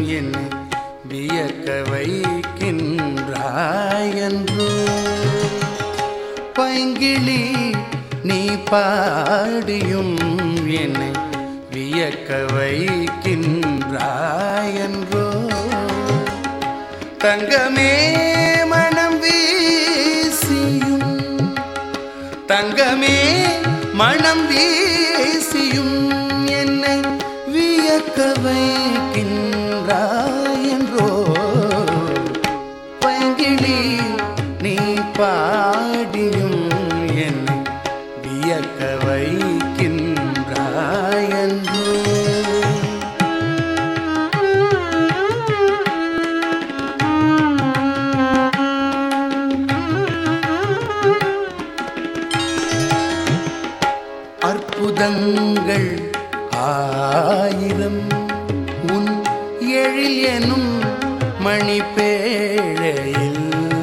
என்னை வியக்க வைக்கின்றாயன்றோ பைங்கிளி நீ பாடியும் என்னை வியக்க வைக்கின்றாயன்றோ தங்கமே மனம் வீசியும் தங்கமே மனம் வீசியும் என்னை வியக்க வைக்கின்றாயன்றோ பைங்கிளி நீ பாடியும் என்னை வியக்க வைக்கின்றாயன்றோ அற்புதங்கள் ஆயிரம் உன் எழில் எனும் மணிப்பேழையில்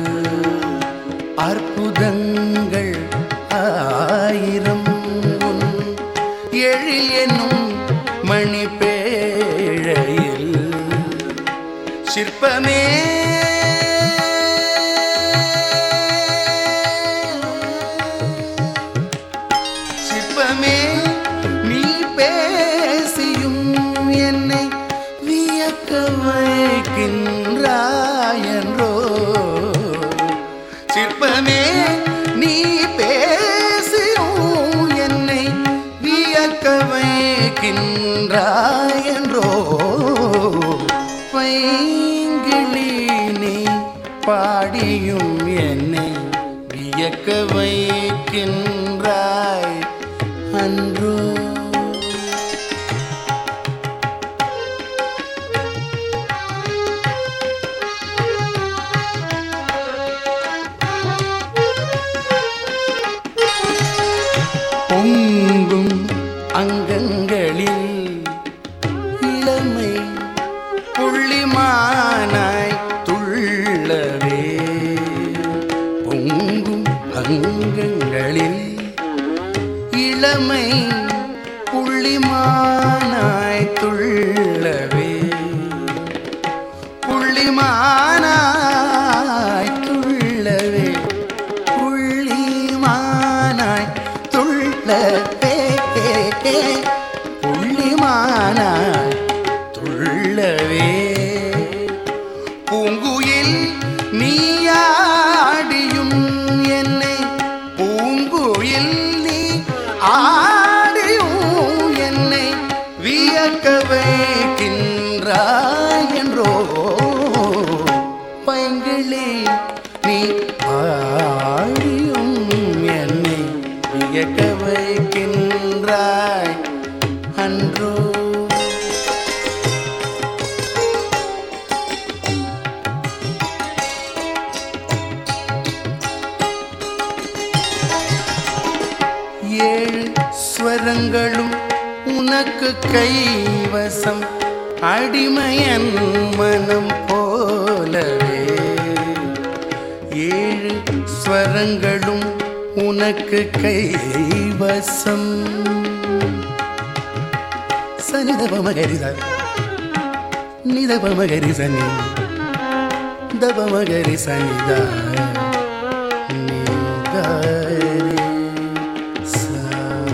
அற்புதங்கள் ஆயிரம் உன் எழில் எனும் மணிப்பேழையில் சிற்பமே சிற்பமே நீ பேசியும் என்னை வியக்க வைக்கின்றாயன்றோ சிற்பமே நீ பேசியும் என்னை வியக்க வைக்கின்றாயன்றோ பைங்கிளி நீ பாடியும் என்னை வியக்க வைக்கின்றாய் அன்றோ பொங்கும் அங்கங்களில் இளமை புள்ளிமானாய் துள்ளவே பொங்கும் அங்கங்களில் இளமை புள்ளிமானாய் துள்ளவே புள்ளிமானாய் துள்ளவே புள்ளிமானாய் துள்ளவே புள்ளிமானாய் துள்ளவே பூங்குயில் நீயாடியும் என்னை பூங்குயில் நீ ஆடியும் என்னை வியக்க வைக்கின்றாய் என்றோ பைங்கிளி நீ ஆடியும் என்னை வியக்க வைக்கின்றாய் அன்றோ ஏழு ஸ்வரங்களும் உனக்கு கைவசம் அடிமையன் மனம் போலவே ஏழு ஸ்வரங்களும் உனக்கு கைவசம் சனிதபமகரித நிதபமகரி சனி தபமகரி சனிதா நிகரி சா.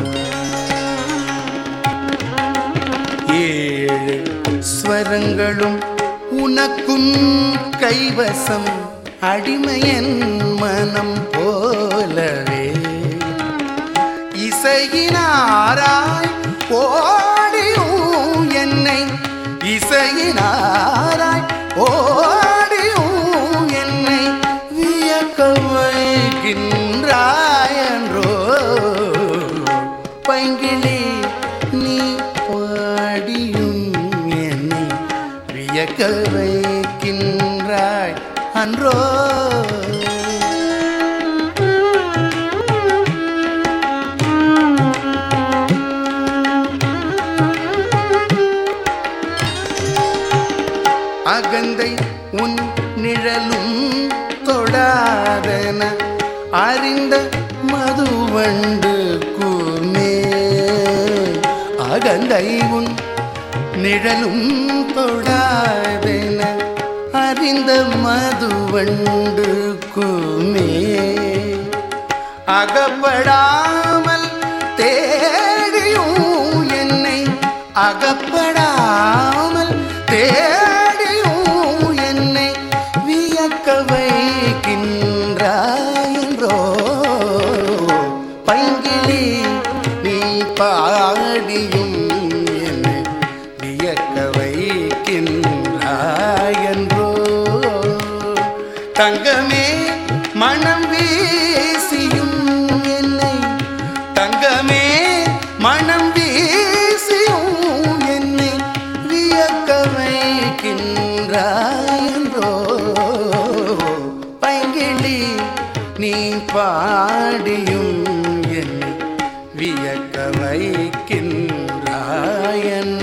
ஏழு ஸ்வரங்களும் உனக்கும் கைவசம் அடிமையன் மனம் போலவே இசையினாராய் ஓடியும் என்னை இசையினாராய் ஓடியும் என்னை வியக்க வைக்கின்றாயன்றோ பைங்கிளி நீ பாடியும் என்னை வியக்க வைக்கின்றாய் அன்றோ அகந்தை உன் நிழலும் தொடாதன அறிந்த மதுவண்டு கூர்மே அகந்தை உன் நிழலும் தொடாதன அறிந்த மதுவண்டுக்குமே அகப்படாமல் தேடியும் என்னை அகப்படாமல் தேடியும் என்னை வியக்க வைக்கின்றாயன்றோ பைங்கிளி நீ பாடியும் என்னை வியக்க வைக்கின்றாயன்றோ தங்கமே மனம் வீசியும் என்னை தங்கமே மனம் வீசியும் என்னை வியக்க வைக்கின்றாயன்றோ பைங்கிளி நீ பாடியும் என்னை வியக்க வைக்கின்றாயன்